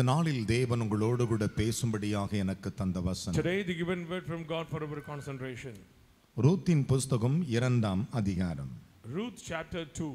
இந்த நாளில் தேவன் உங்களோடு கூட பேசும்படியாக எனக்கு தந்த வசனம் Today, the given word from God for our concentration. ரூத்தின் புஸ்தகம் இரண்டாம் அதிகாரம் Ruth chapter 2.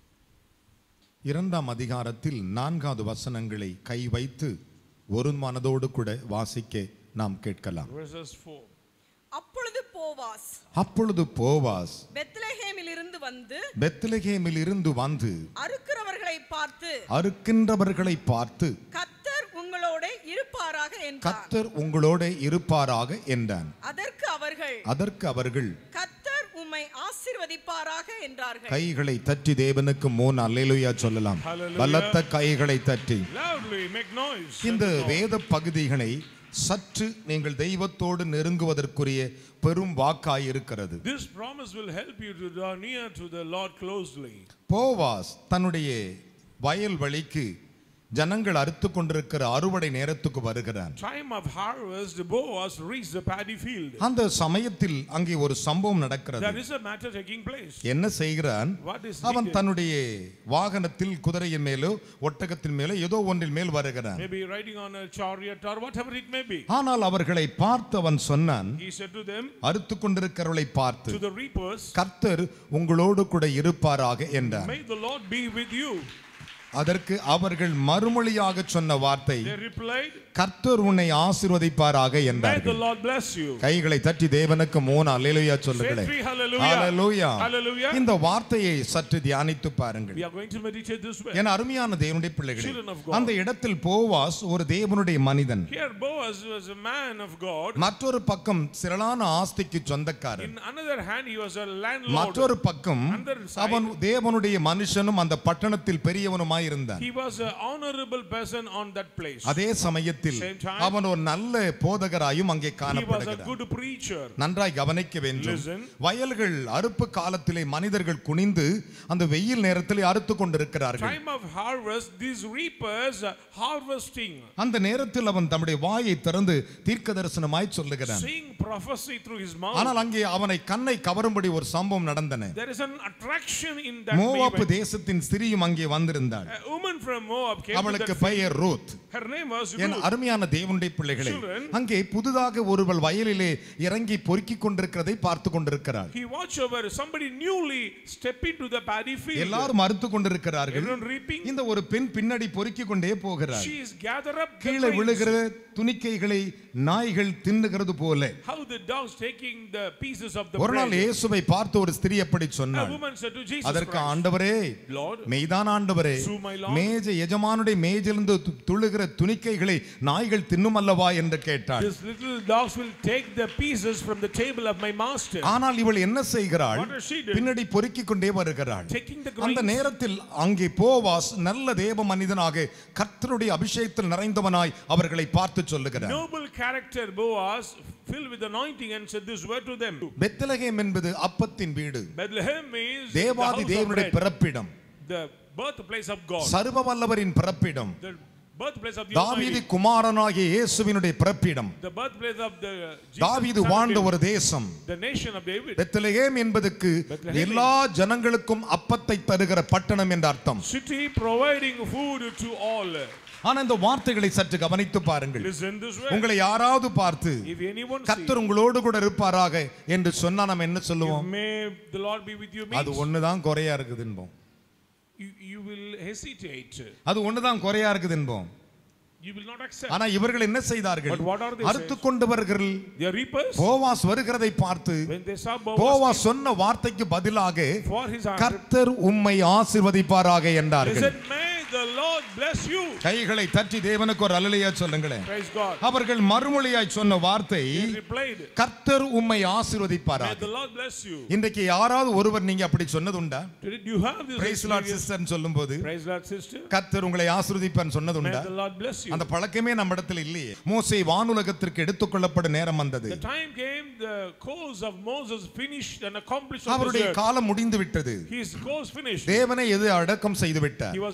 இரண்டாம் அதிகாரத்தில் நான்காவது வசனங்களை கை வைத்து ஒரு மனதோடு கூட வாசிக்க நாம் கேட்கலாம் Verses 4. அப்பொழுது போவாஸ் அப்பொழுது போவாஸ் பெத்லஹேமில் இருந்து வந்து பெத்லகேமில் இருந்து வந்து அறுக்கிறவர்களை பார்த்து அறுக்கின்றவர்களை பார்த்து கத்தர் உங்களோட இருப்பாராக என்றார் கத்தர் உங்களோட இருப்பாராக என்றான் அதற்கு அவர்கள் அதற்கு அவர்கள் கத்தர் உம்மை ஆசீர்வதிப்பாராக என்றார்கள் கைகளை தட்டி தேவனுக்கு மூணு அல்லேலூயா சொல்லலாம் Hallelujah. பலத்த கைகளை தட்டி Loudly make noise. இந்த வேத பகுதிகளை சற்று நீங்கள் தெய்வத்தோடு நெருங்குவதற்குரிய பெரும் வாக்காய் இருக்கிறது This promise will help you to draw near to the Lord closely. Boaz தன்னுடைய வயல்வெளிக்கு ஜனங்கள் அறுத்து கொண்டிருக்கிற அறுவடை நேரத்துக்கு வருகிறான் Time of harvest, Boaz reached the paddy field. அந்த சமயத்தில் அங்கே ஒரு சம்பவம் நடக்கிறது There is a matter taking place. என்ன செய்கிறான் What is அவன் needed? தன்னுடைய வாகனத்தில் குதிரையின் மேலோ ஒட்டகத்தின் மேலோ ஏதோ ஒன்றின் மேல் வருகிறான் Maybe riding on a chariot or whatever it may be. ஆனால் அவர்களை பார்த்து அவன் சொன்னான் He said to them, அறுத்து கொண்டிருக்கிறவளை பார்த்து to the reapers, கர்த்தர் உங்களோடு கூட இருப்பாராக என்றார் May the Lord be with you. அதற்கு அவர்கள் மறுமொழியாக சொன்ன வார்த்தை They replied, கர்த்தர் உன்னை ஆசீர்வதிப்பாராக May the என்றார்கள் Lord bless you. கைகளை தட்டி தேவனுக்கு மூணு அல்லேலூயா Say சொல்லுங்களேன் three hallelujah. ஹalleluya Hallelujah. இந்த வார்த்தையை சற்று தியானித்து பாருங்கள் We are going to meditate this way. என் அருமையான தேவனுடைய பிள்ளைகளே Children of God. அந்த இடத்தில் போவாஸ் ஒரு தேவனுடைய மனிதன் Here Boaz was a man of God. மற்றொரு பக்கம் சிறலான ஆஸ்திக்கு சொந்தக்காரன் In another hand, he was a landlord. மற்றொரு பக்கம் Another side. அவன் தேவனுடைய மனுஷனும் அந்த பட்டணத்தில் பெரியவனுமாய் இருந்தான் He was an honorable person on that place. அதே சமயத்தில் Same time. அவன் ஒரு நல்ல போதகராயும் அங்கே He was a காணப்படுகிறான் good preacher. நன்றாய் கவனிக்க வேண்டும் Listen. வயல்கள் அறுப்பு காலத்திலே மனிதர்கள் குனிந்து அந்த வெயில் நேரத்திலே அறுத்து கொண்டிருக்கிறார்கள் Time of harvest, these reapers are harvesting, அந்த நேரத்தில் அவன் தம்முடைய வாயை திறந்து தீர்க்க தரிசனமாய் சொல்லுகிறான் seeing prophecy through his mouth. ஆனால் அங்கே அவனை கண்ணை கவரும்படி ஒரு சம்பவம் நடந்தன There is an attraction in that மோவாப்பு event. தேசத்தின் ஸ்திரியும் அங்கே வந்திருந்தாள் A woman from Moab came to அவளுக்கு that field. பெயர் ரூத் Her name was என் Ruth. அருமையான தேவனுடைய பிள்ளைகளே Children. அங்கே புதிதாக ஒருவள் வயலிலே இறங்கி பொறுக்கிக் கொண்டிருக்கிறதை பார்த்து கொண்டிருக்கிறாள் He watched over somebody newly step into the paddy field. எல்லாரும் அறுத்து கொண்டிருக்கிறார்கள் Everyone reaping. இந்த ஒரு பெண் பின்னாடி பொறுக்கிக் கொண்டே போகிறாள் She is gather up the கீழே grains. விழுகிற துணிக்கைகளை நாய்கள் தின்னுகிறது போல How the dogs taking the pieces of the ஒரு நாள் bread. இயேசுவை பார்த்து ஒரு ஸ்திரீ அப்படி A சொன்னாள் woman said to Jesus அதற்கு Christ, ஆண்டவரே Lord, மெய்தான் ஆண்டவரே Through my Lord. மேஜ எஜமானுடைய மேஜிலிருந்து து- துளுகிற துணிக்கைகளை நாய்கள் தின்னும் அல்லவா என்று கேட்டாள் these little dogs will take the pieces from the table of my master. ஆனால் இவள் என்ன செய்கிறாள் What does she do? பின்னாடி பொறுக்கிக் கொண்டே வருகிறாள் Taking the அந்த grains. நேரத்தில் அங்கே போவாஸ் நல்ல தேவ மனிதனாக கர்த்தருடைய அபிஷேகத்தில் நிறைந்தவனாய் அவர்களை பார்த்து சொல்லுகிறார் Noble character Boaz filled with anointing and said this word to them. Bethlehem என்பது அப்பத்தின் வீடு Bethlehem means the தேவாதி house of தேவனுடைய bread, பிறப்பிடம் the birthplace of God, சர்வ வல்லவரின் பிறப்பிடம் the birthplace of the தாவீது Almighty, குமாரனாகிய இயேசுவினுடைய பிறப்பிடம் the birthplace of the Jesus, தாவீது son of வாழ்ந்த David, ஒரு தேசம் the nation of David. Bethlehem என்பதற்கு பெத்லகேம் எல்லா ஜனங்களுக்கும் அப்பத்தை தருகிற பட்டணம் என்ற அர்த்தம் City providing food to all. ஆனா இந்த வார்த்தைகளை சற்று கவனித்து பாருங்கள் Listen this way. உங்களை யாராவது பார்த்து If anyone see, கர்த்தர் உங்களோடு கூட இருப்பாராக என்று சொன்னா நம்ம என்ன சொல்லுவோம் may the Lord be with you அது means ஒண்ணுதான் குறையா இருக்குது என்போம் you, you will hesitate. அது ஒண்ணுதான் குறையா இருக்குது என்போம் You will not accept. ஆனா இவர்கள் என்ன செய்தார்கள் But what are they அறுத்து கொண்டவர்கள் They are reapers. போவாஸ் வருகிறதை பார்த்து When they saw Boaz Boaz சொன்ன வார்த்தைக்கு பதிலாக for his hand, கர்த்தர் உம்மை ஆசிர்வதிப்பாராக they என்றார்கள் said, May the Lord bless you. கைகளை தட்டி தேவனுக்கு ஒரு அலலையா சொல்லுங்களேன் Praise God. அவர்கள் மறுமொழியாய் சொன்ன வார்த்தை He replied, கர்த்தர் உம்மை May ஆசிர்வதிப்பாராக the Lord bless you. இன்றைக்கு யாராவது ஒருவர் நீங்க அப்படி சொன்னது உண்டா Did you have this praise Lord experience? Sister சொல்லும்போது Praise Lord, sister. கர்த்தர் உங்களை ஆசிர்வதிப்பார் சொன்னது May உண்டா the Lord bless you. அந்த பழக்கமே நம்ம இடத்துல இல்லையே மோசே வானுலகத்திற்கு எடுத்துக்கொள்ளப்படும் நேரம் வந்தது The time came, the course of Moses finished and accomplished on this அவருடைய earth. காலம் முடிந்து விட்டது His course finished. தேவனை எது அடக்கம் செய்து விட்டார் He was buried by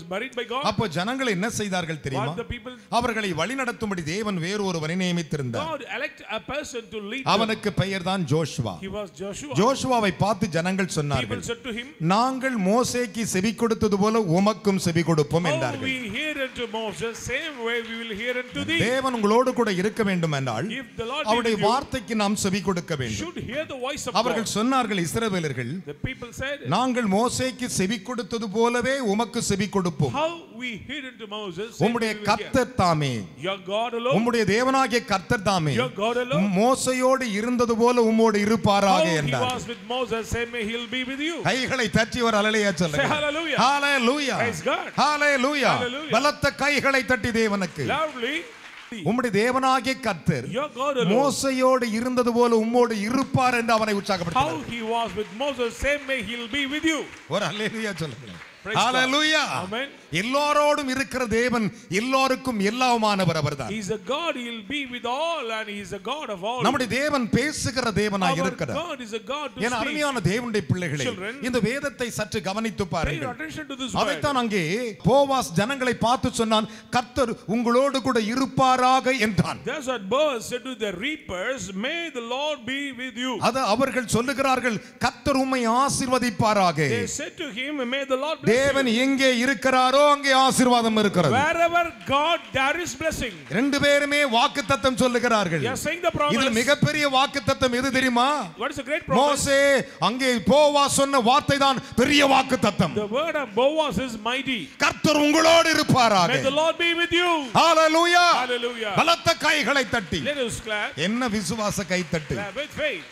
by God. அப்போ ஜனங்கள் என்ன செய்தார்கள் தெரியுமா What the people, அவர்களை வழிநடத்தும்படி தேவன் வேறு ஒருவரை நியமித்திருந்தார் God elect a person to lead them. அவனுக்கு பெயர் தான் ஜோஷுவா He was Joshua. ஜோஷுவாவை பார்த்து ஜனங்கள் People சொன்னார்கள் said to him, நாங்கள் மோசேக்கு செவி கொடுத்தது போல உமக்கும் செவி கொடுப்போம் How என்றார்கள் we hear unto Moses, same way we will hear unto thee. தேவன் உங்களோடு கூட இருக்க வேண்டும் என்றால் If the Lord be அவருடைய with you, வார்த்தைக்கு நாம் செவி கொடுக்க வேண்டும் should hear the voice of அவர்கள் God. சொன்னார்கள் இஸ்ரவேலர்கள் The people said, நாங்கள் மோசேக்கு செவி கொடுத்தது போலவே உமக்கு செவி கொடுப்போம் How we hear unto Moses, same உம்முடைய we will hear. கர்த்தர் தாமே Your God alone, உம்முடைய தேவனாகிய கர்த்தர் தாமே your God alone. மோசையோடு இருந்தது போல உம்மோடு How இருப்பாராக he என்றார் was with Moses, same way he'll be with you. கைகளை தட்டி ஒரு அலையா Say சொல்லுங்க hallelujah. ஹalleluya Praise God. ஹalleluya Hallelujah. பலத்த கைகளை தட்டி தேவனுக்கு Loudly, உம்முடைய தேவனாகிய கர்த்தர் your God alone. மோசையோடு இருந்தது போல உம்மோடு இருப்பார் என்று அவனை How உற்சாகப்படுத்தினார் he was with Moses, same way he'll be with you. ஒரு அல்லேலூயா சொல்லுங்க Praise God. ஹalleluya Amen. எல்லோரோடும் இருக்கிற தேவன் எல்லோருக்கும் எல்லாமானவர் அவர்தான் He's a God, he'll be with all, and he's a God of all. நம்முடைய தேவன் பேசுகிற தேவனாய் Our இருக்கிறார் God is a God to என speak. அருமையான தேவனுடைய பிள்ளைகளே Children. இந்த வேதத்தை சற்று கவனித்து Pay பாருங்கள் attention to this word. அதைத்தான் அங்கே போவாஸ் ஜனங்களை பார்த்து சொன்னான் கர்த்தர் உங்களோடு கூட இருப்பாராக என்றான் That's what Boaz said to the reapers, May the Lord be with you. அது அவர்கள் சொல்லுகிறார்கள் கர்த்தர் உம்மை ஆசீர்வதிப்பாராக They said to him, May the Lord bless தேவன் you. எங்கே இருக்கிறாரோ அங்கே ஆசீர்வாதம் இருக்கிறது Wherever God, there is blessing. ரெண்டு பேருமே வாக்குத்தத்தம் சொல்லுகிறார்கள் They are saying the இதுல promise. மிகப்பெரிய வாக்குத்தத்தம் எது தெரியுமா What is a great promise? மோசே அங்கே போவா சொன்ன வார்த்தை தான் பெரிய வாக்குத்தத்தம் The word of Boaz is mighty. கர்த்தர் உங்களோடு இருப்பாராக May the Lord be with you. Hallelujah Hallelujah. பலத்த கைகளை தட்டி Let us clap. என்ன விசுவாச கைத்தட்டு Clap with faith.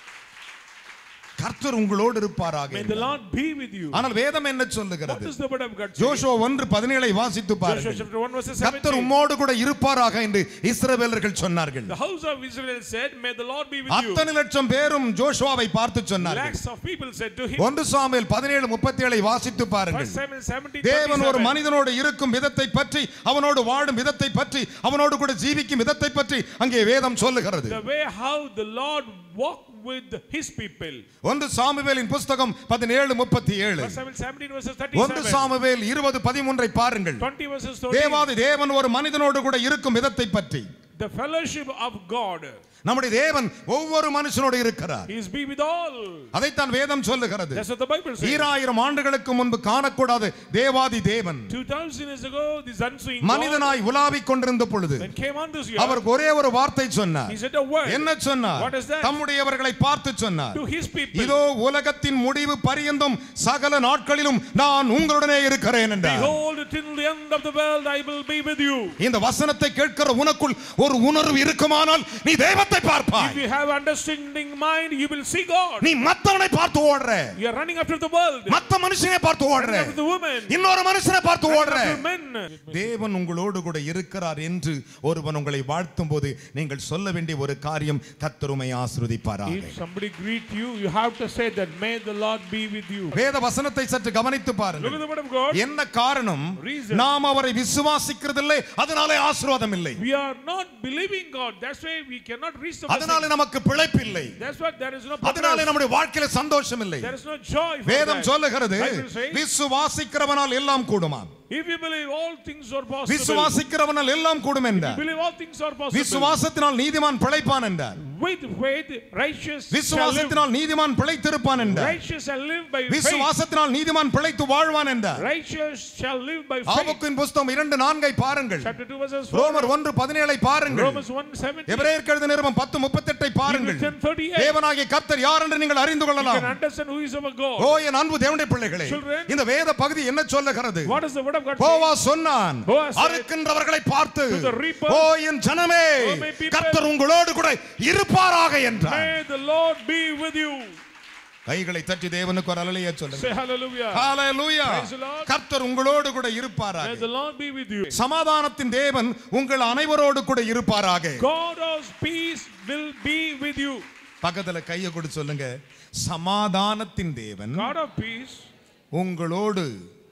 கர்த்தர் உங்களோடு இருப்பாராக May the Lord be with you. ஆனால் வேதம் என்ன What சொல்லுகிறது is the word of God? saying? Joshua ஒன்று பதினேழை வாசித்து Joshua பாருங்கள் chapter 1 verse கர்த்தர் 17. உம்மோடு கூட இருப்பாராக என்று இஸ்ரவேலர்கள் சொன்னார்கள் The house of Israel said, May the Lord be with you. அத்தனை லட்சம் பேரும் ஜோஷுவாவை பார்த்து சொன்னார்கள் Lakhs of people said to him, ஒன்று சாமுவேல் பதினேழு முப்பத்தி ஏழை வாசித்து பாருங்கள் First Samuel 17, தேவன் ஒரு 27. மனிதனோடு இருக்கும் விதத்தை பற்றி அவனோடு வாழும் விதத்தை பற்றி அவனோடு கூட ஜீவிக்கும் விதத்தை பற்றி அங்கே வேதம் சொல்லுகிறது The way how the Lord walked with his people. ஒன்று சாமுவேலின் புஸ்தகம் பதினேழு முப்பத்தி ஏழு First Samuel 17 verses ஒன்று 37. சாமுவேல் இருபது பதிமூன்றை பாருங்கள் 20 verses 13. தேவாதி தேவன் ஒரு மனிதனோடு கூட இருக்கும் விதத்தை பற்றி The fellowship of God. நம்முடைய தேவன் ஒவ்வொரு மனுஷனோடு இருக்கிறார் He is be with all. அதைத்தான் வேதம் சொல்லுகிறது That's what the Bible says. ஈராயிரம் ஆண்டுகளுக்கு முன்பு காணக்கூடாத தேவாதி தேவன் 2000 years ago, this unseen God, மனிதனாய் உலாவிக் கொண்டிருந்த பொழுது when came on this earth, அவர் ஒரே ஒரு வார்த்தை சொன்னார் he said a word என்ன சொன்னார் What is that? தம்முடையவர்களை பார்த்து சொன்னார் to his people. இதோ உலகத்தின் முடிவு பரியந்தம் சகல நாட்களிலும் நான் உங்களுடனே இருக்கிறேன் என்றார் Behold, till the end of the world, I will be with you. இந்த வசனத்தை கேட்கிற உனக்குள் ஒரு உணர்வு இருக்குமானால் நீ தெய்வத்தை பார்ப்பாய் If you have understanding mind, you will see God. நீ மத்தவனை பார்த்து ஓடுற You are running after the world. மத்த மனுஷனை பார்த்து ஓடுற Running after the woman. இன்னொரு மனுஷனை பார்த்து Running ஓடுற after men. தேவன் உங்களோடு கூட இருக்கிறார் என்று ஒருவன் உங்களை வாழ்த்தும் போது நீங்கள் சொல்ல வேண்டிய ஒரு காரியம் கத்தருமை ஆசிர்வதிப்பாராக If somebody greet you, you have to say that may the Lord be with you. வேத வசனத்தை சற்று கவனித்து Look at பாருங்கள் the word of God. என்ன காரணம் Reason. நாம் அவரை விசுவாசிக்கிறதில்லை அதனாலே ஆசீர்வாதம் இல்லை We are not believing God. That's why we cannot reach the அதனாலே blessing. நமக்கு பிழைப்பில்லை That's why there is no அதனாலே purpose. நம்முடைய வாழ்க்கையில சந்தோஷம் இல்லை There is no joy for வேதம் that. சொல்லுகிறது Bible says, விசுவாசிக்கிறவனால் எல்லாம் கூடுமா If you believe all things are possible. விசுவாசிக்கிறவனால் எல்லாம் கூடும் என்றார் Believe all things are possible. விசுவாசத்தினால் நீதிமான் பிழைப்பான் என்றார் With faith, righteous shall live. விசுவாசத்தினால் நீதிமான் பிழைத்திருப்பான் என்றார் Righteous shall live by faith. விசுவாசத்தினால் நீதிமான் பிழைத்து வாழ்வான் என்றார் Righteous shall live by faith. ஆபுக்கின் புஸ்தகம் இரண்டு நான்கை பாருங்கள் Chapter 2 verses 4. ரோமர் ஒன்று பதினேழை பாருங்கள் Romans 1 17. எபிரேயர் கழுத நிருபம் பத்து முப்பத்தெட்டை பாருங்கள் Hebrews 10 38. தேவனாகிய கர்த்தர் யார் என்று நீங்கள் அறிந்து You can கொள்ளலாம் understand who is our God. ஓ என் அன்பு தேவனுடைய பிள்ளைகளே Children. இந்த வேத பகுதி என்ன சொல்லுகிறது What is the word of God போவா saying? சொன்னான் போவா said, அறுக்கின்றவர்களை பார்த்து to the reapers, ஓ என் ஜனமே O my people, கர்த்தர் உங்களோடு கூட இருப்பாராக என்றார் May the Lord be with you. கைகளை தட்டி தேவனுக்கு ஒரு அலலையா சொல்லுங்க Say hallelujah. Hallelujah Praise the Lord. கர்த்தர் உங்களோடு கூட May இருப்பாராக the Lord be with you. சமாதானத்தின் தேவன் உங்கள் அனைவரோடு கூட இருப்பாராக God of peace will be with you. பக்கத்துல கையை கொடு சொல்லுங்க சமாதானத்தின் தேவன் God of peace உங்களோடு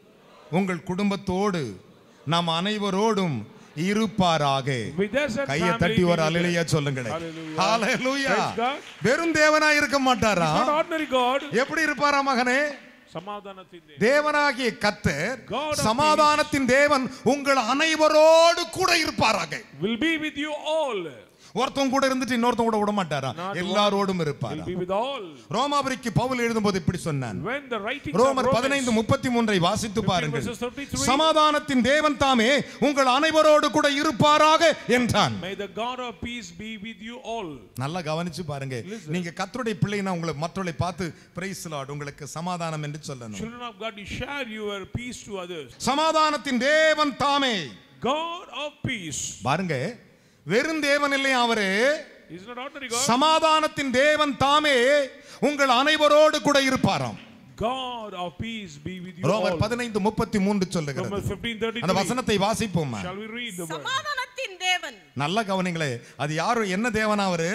உங்கள் குடும்பத்தோடு நம் அனைவரோடும் இருப்பாராக with us and கையை family. தட்டி be ஒரு with அலையிலையா us. சொல்லுங்களேன் Hallelujah. ஹalleluya Praise God. வெறும் தேவனா இருக்க மாட்டாரா Not ordinary God. எப்படி இருப்பாரா மகனே சமாதானத்தின் தேவன். தேவனாகிய கத்தர் God of சமாதானத்தின் தேவன் உங்கள் அனைவரோடு கூட இருப்பாராக will be with you all. ஒருத்தன் கூட இருந்துட்டு இன்னொருத்தன் கூட விட மாட்டாரா Not எல்லாரோடும் Will இருப்பாரா be with all. ரோமாபுரிக்கு பவுல் எழுதும்போது இப்படி சொன்னான் When the writings ரோமர் of பதினைந்து Romans, முப்பத்தி மூன்றை வாசித்து 15 பாருங்கள் verses 33. சமாதானத்தின் தேவன் தாமே உங்கள் அனைவரோடு கூட இருப்பாராக என்றான் May the God of peace be with you all. நல்லா கவனிச்சு பாருங்க நீங்க கத்தருடைய பிள்ளைனா உங்களை மற்றவர்களை பார்த்து பிரைஸ் லார்ட் உங்களுக்கு சமாதானம் என்று சொல்லணும் Children of God, you share your peace to others. சமாதானத்தின் தேவன் தாமே God of peace பாருங்க வெறும் தேவன் இல்லையா அவரு is not ordinary God. சமாதானத்தின் தேவன் தாமே உங்கள் அனைவரோடு கூட இருப்பாராம் God of peace be with you ரோமர் all. பதினைந்து முப்பத்தி மூன்று சொல்லுகிறது Romans 15 அந்த 33. வசனத்தை வாசிப்போமா Shall we read the word? சமாதானத்தின் தேவன் நல்லா கவனிங்களே அது யாரு என்ன தேவனா அவரு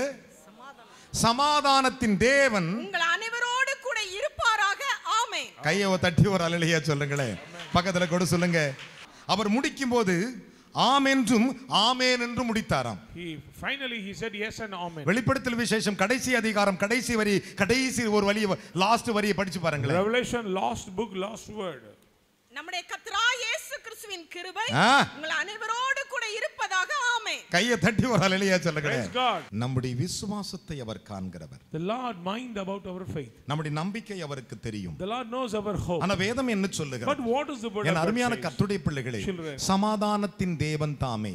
சமாதானத்தின் தேவன் உங்கள் அனைவரோடு கூட இருப்பாராக ஆமென் கையை தட்டி ஒரு அலலியா சொல்லுங்களேன் பக்கத்துல கூட சொல்லுங்க அவர் முடிக்கும் போது ஆம் என்றும் ஆமேன் என்றும் முடித்தாராம் He finally he said yes and amen. வெளிப்படுத்தல் விசேஷம் கடைசி அதிகாரம் கடைசி வரி கடைசி ஒரு வரி லாஸ்ட் வரியை படிச்சு பாருங்களேன் Revelation last book last word. நம்முடைய கத்ரா இயேசு கிறிஸ்துவின் கிருபை ஆ. உங்கள் அனைவரோடு கூட இருப்பதாக ஆமென் கையை தட்டி ஒரு அலலியா சொல்லுங்களேன் Praise God. நம்முடைய விசுவாசத்தை அவர் காண்கிறவர் The Lord mind about our faith. நம்முடைய நம்பிக்கை அவருக்கு தெரியும் The Lord knows our hope. ஆனா வேதம் என்ன But சொல்லுகிறது what is the word of N God அருமையான says? கத்துடைய பிள்ளைகளே Children. சமாதானத்தின் தேவன் தாமே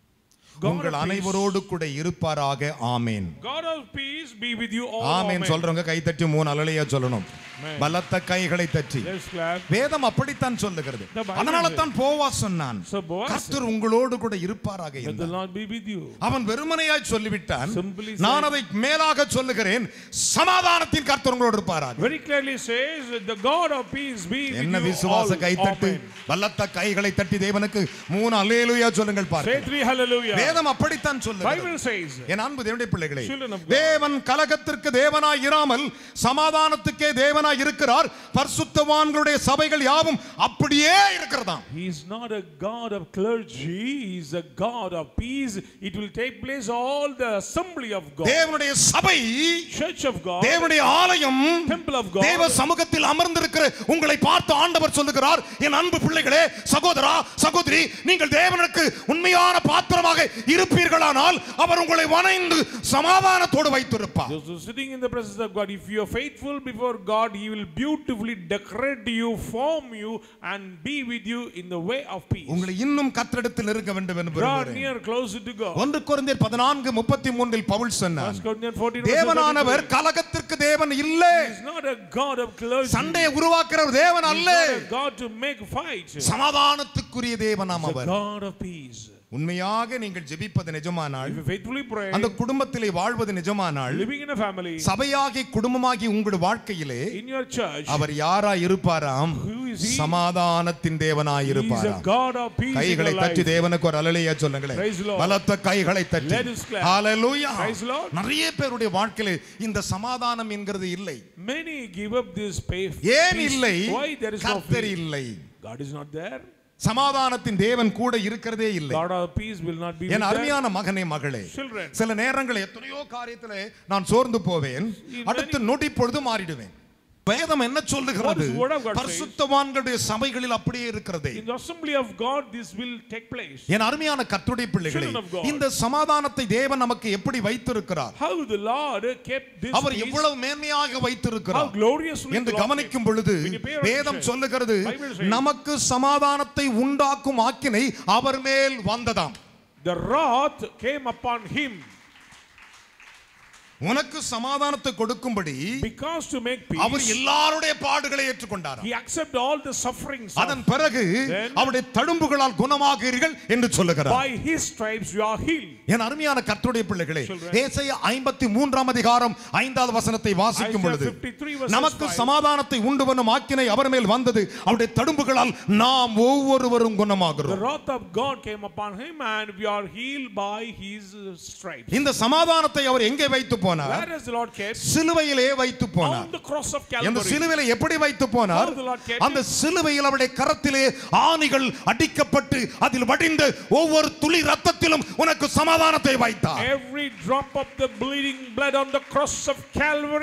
God உங்கள் of peace. அனைவரோடு கூட இருப்பாராக ஆமேன் God of peace be with you all. ஆமேன் சொல்றவங்க கை தட்டி மூணு அலலையா சொல்லணும் Amen. பலத்த கைகளை தட்டி Let's clap. வேதம் அப்படித்தான் சொல்லுகிறது The Bible அதனால says- தான் போவா சொன்னான் So Boaz said, கர்த்தர் உங்களோடு கூட இருப்பாராக May the என்றார். Lord be with you. அவன் வெறுமனையாய் சொல்லிவிட்டான் Simply நான் said- அதை மேலாக சொல்லுகிறேன் சமாதானத்தின் கர்த்தர் உங்களோடு இருப்பாராக Very clearly says the God of peace be with என்ன you விசுவாச all. கைத்தட்டு Amen. பலத்த கைகளை தட்டி தேவனுக்கு மூணு அல்லேலூயா சொல்லுங்கள் Say பாருங்கள் three hallelujah. வேதம் அப்படித்தான் சொல்லுகிறது Bible says என் அன்பு தேவனுடைய பிள்ளைகளே Children of God. தேவன் கலகத்திற்கு தேவனாய் இராமல் சமாதானத்துக்கே தேவனாய் இருக்கிறார் பரிசுத்தவான்களுடைய சபைகள் யாவும் அப்படியே இருக்கிறதாம் He is not a God of clergy, He is a God of peace. It will take place all the assembly of God, தேவனுடைய சபை church of God, தேவனுடைய ஆலயம் temple of God. தேவ சமூகத்தில் அமர்ந்திருக்கிற உங்களை பார்த்து ஆண்டவர் சொல்லுகிறார் என் அன்பு பிள்ளைகளே சகோதரா சகோதரி நீங்கள் தேவனுக்கு உண்மையான பாத்திரமாக இருப்பீர்களானால் அவர் உங்களை வணைந்து சமாதானத்தோடு வைத்திருப்பார் Those who are sitting in the presence of God, if you are faithful before God, He will beautifully decorate you, form you, and be with you in the way of peace. உங்களை இன்னும் கத்திரத்தில் இருக்க வேண்டும் என்று Draw விரும்புகிறேன் near, closer to God. ஒன்று குறைந்தர் பதினான்கு முப்பத்தி மூன்றில் பவுல் சொன்னார் First Corinthians 14 verse தேவனானவர் 32. கலகத்திற்கு தேவன் இல்லை He is not a God of clergy. சண்டையை உருவாக்குறவர் தேவன் He is அல்ல not a God to make fights. சமாதானத்துக்குரிய தேவனாம் He is a our God of peace. உண்மையாக நீங்கள் ஜெபிப்பது நிஜமானால் If you faithfully pray, அந்த குடும்பத்திலே வாழ்வது நிஜமானால் living in a family, சபையாகி குடும்பமாகி உங்கள் வாழ்க்கையிலே in your church, அவர் யாரா இருப்பாராம் Who is he? சமாதானத்தின் தேவனாய் He is a இருப்பாராம் God of peace in கைகளை your தட்டி life. தேவனுக்கு ஒரு அலலையா சொல்லுங்களேன் Praise the Lord. பலத்த கைகளை தட்டி Let us clap. Hallelujah Praise the Lord. நிறைய பேருடைய வாழ்க்கையில இந்த சமாதானம் என்கிறது இல்லை Many give up this faith. ஏன் peace. இல்லை Why there is no கர்த்தர் peace? இல்லை God is not there. சமாதானத்தின் தேவன் கூட இருக்கிறதே இல்லை God of peace will not be N with them. அருமையான மகனே மகளே Children. சில நேரங்கள் எத்தனையோ காரியத்திலே நான் சோர்ந்து போவேன் In அடுத்து நொடி பொழுது மாறிடுவேன் வேதம் என்ன சொல்லுகிறது What is the word of God says? பரிசுத்தவான்களுடைய சபைகளில் அப்படியே இருக்கிறது In the assembly of God, this will take place. என் அருமையான கர்த்தருடைய பிள்ளைகளே Children of God. இந்த சமாதானத்தை தேவன் நமக்கு எப்படி வைத்திருக்கிறார் How the Lord kept this our peace, எவ்வளவு மேன்மையாக how வைத்திருக்கிறார் gloriously என்று the Lord கவனிக்கும் kept. பொழுது When you pay attention, வேதம் சொல்லுகிறது Bible says- நமக்கு சமாதானத்தை உண்டாக்கும் ஆக்கினை அவர் மேல் வந்ததாம் The wrath came upon him உனக்கு சமாதானத்தை கொடுக்கும்படி because to make our peace. எல்லாருடைய பாடுகளை ஏற்றுக்கொண்டார் He accepted all the sufferings. of- அதன் பிறகு Then- அவருடைய தழும்புகளால் குணமாகிறீர்கள் என்று சொல்லுகிறார் By his stripes you are healed. என் அருமையான கர்த்தருடைய பிள்ளைகளே Children. ஏசாயா ஐம்பத்தி மூன்றாம் அதிகாரம் ஐந்தாவது வசனத்தை வாசிக்கும் Isaiah பொழுது 53 verses நமக்கு 5. சமாதானத்தை உண்டு பண்ணும் ஆக்கினை அவர் மேல் வந்தது அவருடைய தடும்புகளால் நாம் ஒவ்வொருவரும் The குணமாகிறோம் wrath of God came upon him and we are healed by his uh, stripes. இந்த சமாதானத்தை அவர் எங்கே வைத்து போனார் Where has the Lord kept? சிலுவையிலே வைத்து போனார் On the cross of அந்த Calvary. சிலுவையில எப்படி வைத்து போனார் How the Lord kept அந்த சிலுவையில் அவருடைய கரத்திலே ஆணிகள் அடிக்கப்பட்டு அதில் வடிந்த ஒவ்வொரு துளி ரத்தத்திலும் உனக்கு சமாதானத்தை வைத்தார் Every drop of the bleeding blood on the cross of Calvary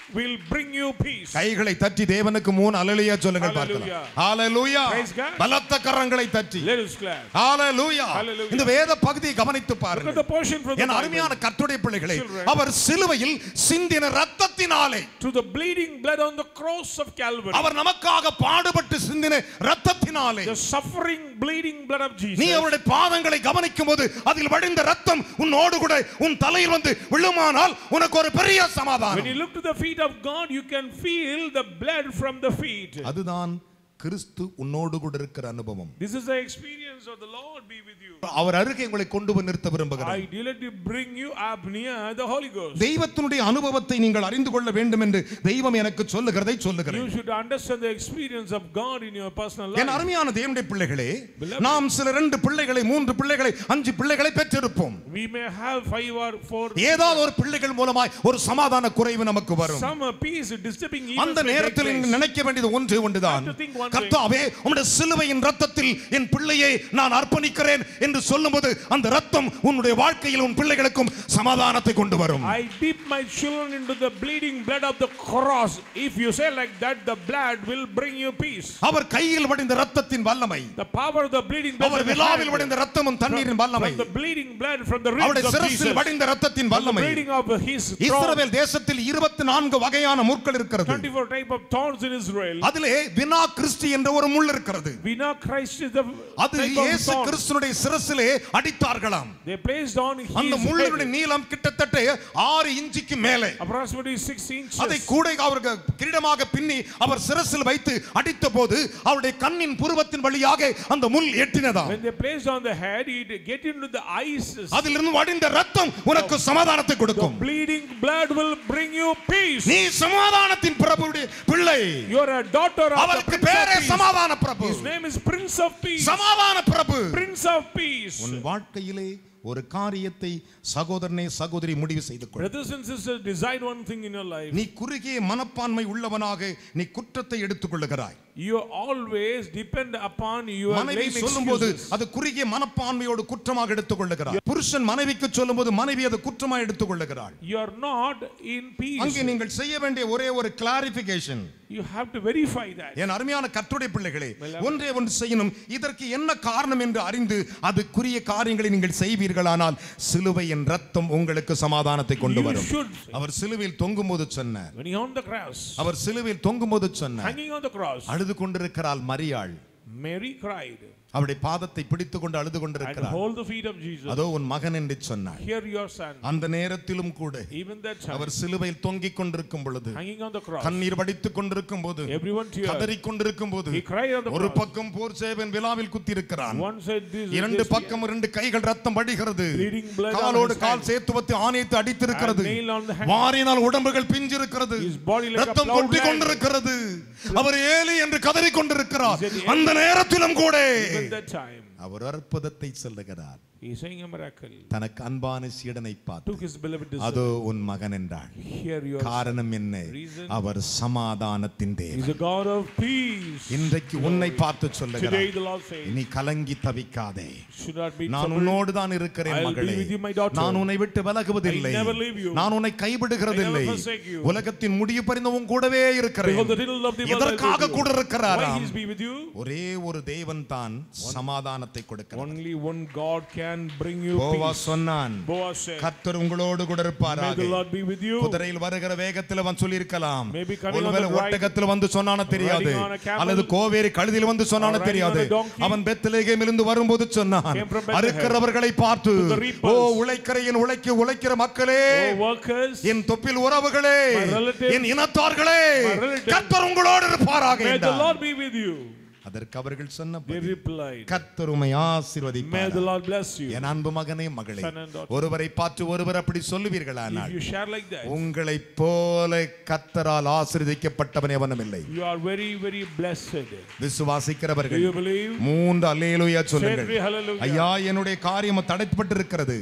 will bring you peace. கைகளை தட்டி தேவனுக்கு மூணு அலலுயா சொல்லுங்கள் Hallelujah. பார்க்கலாம் ஹalleluya Praise God. பலத்த கரங்களை தட்டி Let us clap. ஹalleluya Hallelujah. இந்த வேத பகுதியை கவனித்து Look at பாருங்கள் the portion from the என் அருமையான Bible. கர்த்தருடைய பிள்ளைகளே Children. அவர் சிலுவையில் சிந்தின ரத்தத்தினாலே To the bleeding blood on the cross of Calvary. அவர் நமக்காக பாடுபட்டு சிந்தின ரத்தத்தினாலே The suffering, bleeding blood of Jesus. நீ அவருடைய பாதங்களை கவனிக்கும் போது அதில் வடிந்த ரத்தம் உன்னோடு கூட உன் தலையில் வந்து விழுமானால் உனக்கு ஒரு பெரிய When சமாதானம் you look to the feet of God, you can feel the blood from the feet. அதுதான் கிறிஸ்து உன்னோடு கூட இருக்கிற அனுபவம் This is the experience of the Lord be with you. அவர் அருகே உங்களை கொண்டு வந்து நிறுத்த விரும்புகிறார் I delight to bring you up near the Holy Ghost. தெய்வத்தினுடைய அனுபவத்தை நீங்கள் அறிந்து கொள்ள வேண்டும் என்று தெய்வம் எனக்கு சொல்லுகிறதை You சொல்லுகிறேன் should understand the experience of God in your personal N life. அருமையான தேவனுடைய பிள்ளைகளே Beloved. நாம் சில ரெண்டு பிள்ளைகளை மூன்று பிள்ளைகளை அஞ்சு பிள்ளைகளை பெற்றிருப்போம் We may have five or four. ஏதாவது ஒரு பிள்ளைகள் மூலமாய் ஒரு சமாதான குறைவு நமக்கு வரும் Some uh, peace disturbing அந்த events may take நேரத்தில் place. நீங்கள் நினைக்க வேண்டியது ஒன்று ஒன்றுதான் Have to think one கர்த்தாவே உம்முடைய சிலுவையின் ரத்தத்தில் என் பிள்ளையை நான் அர்ப்பணிக்கிறேன் என்று சொல்லும்போது அந்த ரத்தம் உன்னுடைய வாழ்க்கையில் உன் பிள்ளைகளுக்கும் சமாதானத்தை கொண்டு வரும் I dip my children into the bleeding blood of the cross. If you say like that, the blood will bring you peace. அவர் கையில் வடிந்த ரத்தத்தின் வல்லமை The power of the bleeding blood our of the விழாவில் hand, வடிந்த ரத்தமும் தண்ணீரின் வல்லமை from the bleeding blood from the ribs அவருடைய of Jesus, சிரசில் வடிந்த ரத்தத்தின் from the வல்லமை bleeding of his thorn, இஸ்ரவேல் தேசத்தில் இருபத்தி நான்கு வகையான முற்கள் இருக்கிறது 24 type of thorns in Israel. அதிலே வினா கிறிஸ்டி என்ற ஒரு முள் இருக்கிறது We know Christ is the அது type of இயேசு thorn. கிறிஸ்துனுடைய சிரசிலே அடித்தார்களாம் They placed on his அந்த முள்ளினுடைய head நீளம் கிட்டத்தட்ட ஆறு இன்ச்சுக்கு மேலே approximately six inches. அதை கூட அவருக்கு கிரீடமாக பின்னி அவர் சிரசில் வைத்து அடித்த போது அவருடைய கண்ணின் புருவத்தின் வழியாக அந்த முள் எட்டினதாம் When they placed on the head, it get into the eyes. அதிலிருந்து வடிந்த ரத்தம் உனக்கு சமாதானத்தை The கொடுக்கும் bleeding blood will bring you peace. நீ சமாதானத்தின் பிரபுடைய பிள்ளை You're a daughter of the அவருக்கு Prince பேரே of Peace. சமாதான பிரபு His name is Prince of Peace. சமாதான பிரபு Prince of Peace. உன் வாழ்க்கையிலே ஒரு காரியத்தை சகோதரனே சகோதரி முடிவு செய்து கொள் Brothers and sisters, decide one thing in your life. நீ குறுகிய மனப்பான்மை உள்ளவனாக நீ குற்றத்தை எடுத்துக் கொள்ளுகிறாய் You always depend upon your மனைவி lame சொல்லும்போது excuses. அது குறுகிய மனப்பான்மையோடு குற்றமாக எடுத்துக் கொள்ளுகிறார் புருஷன் மனைவிக்கு சொல்லும்போது மனைவி அது குற்றமாக எடுத்துக் கொள்ளுகிறாள் You are not in peace. அங்கே நீங்கள் செய்ய வேண்டிய ஒரே ஒரு clarification You have to verify that. என் அருமையான கத்துடைய பிள்ளைகளே ஒன்றே ஒன்று செய்யணும் இதற்கு என்ன காரணம் என்று அறிந்து அதுக்குரிய காரியங்களை நீங்கள் செய்வீர்களானால் சிலுவையின் ரத்தம் உங்களுக்கு சமாதானத்தை கொண்டு You வரும் should. அவர் சிலுவையில் தொங்கும்போது சொன்னார் When he on the cross, அவர் சிலுவையில் தொங்கும்போது சொன்னார் hanging on the cross, அழுது கொண்டிருக்கிறாள் மரியாள் Mary cried அவருடைய பாதத்தை பிடித்துக் கொண்டு அழுது and கொண்டிருக்கிறார் hold the feet of Jesus. அதோ உன் மகன் என்று சொன்னார் Hear your son. அந்த நேரத்திலும் கூட Even that time, அவர் சிலுவையில் தொங்கிக் கொண்டிருக்கும் பொழுது hanging on the cross, கண்ணீர் வடித்துக் கொண்டிருக்கும் போது everyone tear. கதறிக் கொண்டிருக்கும் போது He cried on the ஒரு cross. பக்கம் போர் சேவன் விழாவில் குத்திருக்கிறான் One said this, இரண்டு this, பக்கம் இரண்டு கைகள் ரத்தம் வடிகிறது Bleeding blood on காலோடு his call hand. சேர்த்து வைத்து ஆணைத்து அடித்திருக்கிறது And nail on the hand. வாரினால் உடம்புகள் பிஞ்சிருக்கிறது His body like a ரத்தம் plowed கொட்டி land. கொண்டிருக்கிறது அவர் ஏலி என்று கதறிக் கொண்டிருக்கிறார் He said, அந்த நேரத்திலும் கூட Even that time, அவர் அற்புதத்தை சொல்லுகிறார் he's saying a miracle. தனக்கு அன்பான சீடனை பார்த்து Took his beloved disciple. அதோ உன் மகன் என்றாள் Hear your காரணம் என்ன Reason? அவர் சமாதானத்தின் தேவன் He's a God of peace. இன்றைக்கு உன்னை பார்த்து Today சொல்லுகிறார் the Lord says, நீ கலங்கி தவிக்காதே should not be நான் troubled. உன்னோடு தான் இருக்கிறேன் I'll be மகளே with you, my daughter. நான் உன்னை விட்டு விலகுவதில்லை I never leave you. நான் உன்னை கைவிடுகிறதில்லை I never forsake you. உலகத்தின் முடிவு பறிந்த உன் கூடவே இருக்கிறேன் Behold, the riddle of the world I'll எதற்காக be with கூட you. Why இருக்கிறாராம் he's be with you? ஒரே ஒரு தேவன் தான் சமாதானத்தை கொடுக்கிறார் Only one God can bring you போவா peace. சொன்னான் Boaz said, கர்த்தர் உங்களோடு கூட May இருப்பாராக the Lord be with you. குதிரையில் வருகிற வேகத்துல வந்து சொல்லியிருக்கலாம் Maybe coming on ஒருவேளை the right- ஒட்டகத்துல வந்து சொன்னானோ தெரியாது riding on a camel. அல்லது கோவேரி கழுதியில் வந்து சொன்னானோ Or riding தெரியாது on a donkey. அவன் பெத்லகேமிலிருந்து வரும்போது சொன்னான் Came from Bethlehem. அறுக்கிறவர்களை பார்த்து To the reapers. ஓ உழைக்கிற என் உழைக்க உழைக்கிற மக்களே Oh, workers, என் தொப்பில் உறவுகளே My relatives. N இனத்தார்களே My relatives. கர்த்தர் உங்களோடு இருப்பாராக may the என்றார். Lord be with you. அதற்கு அவர்கள் சொன்ன They replied, கர்த்தர் உம்மை May the ஆசீர்வதிப்பார் Lord bless you. என் அன்பு மகனே மகளே Son and daughter. ஒருவரை பார்த்து ஒருவர் அப்படி சொல்லுவீர்களானால் If you share like that, உங்களைப் போல கத்தரால் ஆசீர்வதிக்கப்பட்டவன் எவனும் இல்லை you are very, very blessed. Do விசுவாசிக்கிறவர்கள் you believe? மூன்று அல்லேலூயா Say சொல்லுங்கள் three hallelujah. ஐயா என்னுடைய காரியம் தடைப்பட்டு இருக்கிறது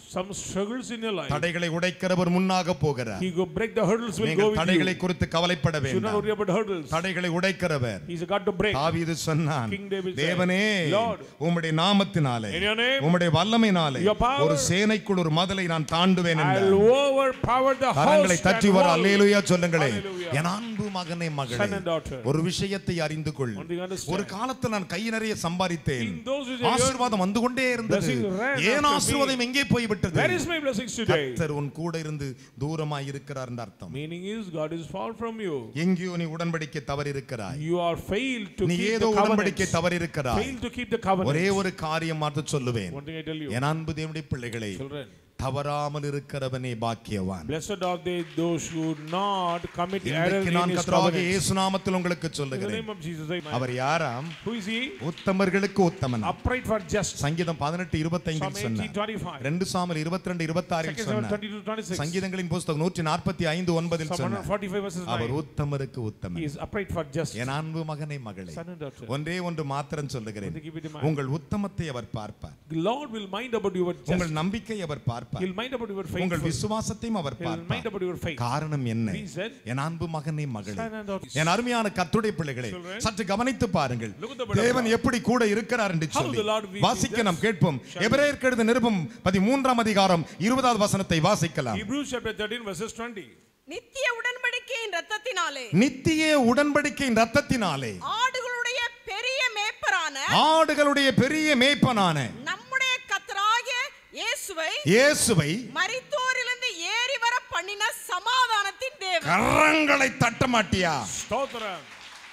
some struggles in your life. தடைகளை உடைக்கிறவர் முன்னாக போகிறார் He go break the hurdles will go நீங்கள் with தடைகளை you. குறித்து கவலைப்பட Should not வேண்டாம் worry about hurdles. தடைகளை உடைக்கிறவர் He's a God to break. தாவீது சொன்னான் King David said, தேவனே Lord, உம்முடைய நாமத்தினாலே in your name, உம்முடைய வல்லமையினாலே your power, ஒரு சேனைக்குள் ஒரு மதலை நான் தாண்டுவேன் I'll என்றார் overpower the கரங்களை host தட்டி and வர wall. அல்லேலூயா சொல்லுங்களே Hallelujah. என் அன்பு மகனே மகளே Son and daughter. ஒரு விஷயத்தை அறிந்து கொள் One thing understand. ஒரு காலத்தில் நான் கை நிறைய சம்பாதித்தேன் In those days, your ஆசீர்வாதம் வந்து கொண்டே இருந்தது blessing ran ஏன் after me. ஆசீர்வாதம் எங்கே போய்விட்டது Where is my blessings today? கர்த்தர் உன் கூட இருந்து தூரமாய் இருக்கிறார் அர்த்தம் Meaning is God is far from you. எங்கேயோ நீ உடன்படிக்கை தவறி இருக்கிறாய் You are failed to நீ keep ஏதோ the உடன்படிக்கை covenants. தவறி இருக்கிறாய் Failed to keep the covenants. ஒரே ஒரு காரியம் மாற்ற சொல்லுவேன் One thing I tell you, என் அன்பு தேவனுடைய பிள்ளைகளே children, தவறாமல் இருக்கிறவனே பாக்கியவான் blessed are they those who not commit error இன்றைக்கு in நான் His கர்த்தராகிய covenants. இயேசு நாமத்தில் உங்களுக்கு In the சொல்லுகிறேன் name of Jesus, amen. Our யாராம் Who is He? உத்தமர்களுக்கு Uthaman Upright for just. சங்கீதம் பதினெட்டு Psalm இருபத்தைந்தில் 18, சொன்னார் 25. ரெண்டு சாமல் இருபத்தி ரெண்டு இருபத்தி ஆறில் Second Samuel சொன்னார் 22, 26. சங்கீதங்களின் புஸ்தகம் நூற்றி நாற்பத்தி ஐந்து ஒன்பதில் Psalm சொன்னார் 145 verses our 9. உத்தமருக்கு He Uthaman is upright for just. என் அன்பு மகனை மகளே Son and daughter. ஒன்றே ஒன்று மாத்திரம் சொல்லுகிறேன் One thing keep it in mind. உங்கள் உத்தமத்தை அவர் பார்ப்பார் The Lord will mind about your just. உங்கள் நம்பிக்கை அவர் பார்ப்பார் He'll mind about your உங்கள் faithful. விசுவாசத்தையும் அவர் He'll mind பார்ப்பார் about your faith. காரணம் என்ன Reason. என் அன்பு மகனே மகளே Son and daughter. என் அருமையான கத்துடைய பிள்ளைகளே Children. சற்று கவனித்து பாருங்கள் Look at the word of தேவன் God. எப்படி கூட இருக்கிறார் என்று How சொல்லி the Lord will be வாசிக்க with நாம் us. கேட்போம் எபிரேயருக்கு எழுதிய நிருபம் பதிமூன்றாம் அதிகாரம் இருபதாவது வசனத்தை வாசிக்கலாம் Hebrews chapter 13 verses 20. நித்திய உடன்படிக்கையின் ரத்தத்தினாலே நித்திய உடன்படிக்கையின் ரத்தத்தினாலே ஆடுகளுடைய பெரிய மேய்ப்பரான ஆடுகளுடைய பெரிய மேய்ப்பனான நம்முடைய கத்தராகிய இயேசுவை இயேசுவை மரித்தோரிலிருந்து ஏறி வர பண்ணின சமாதானத்தின் தேவன் கரங்களை தட்ட மாட்டியா Stotram.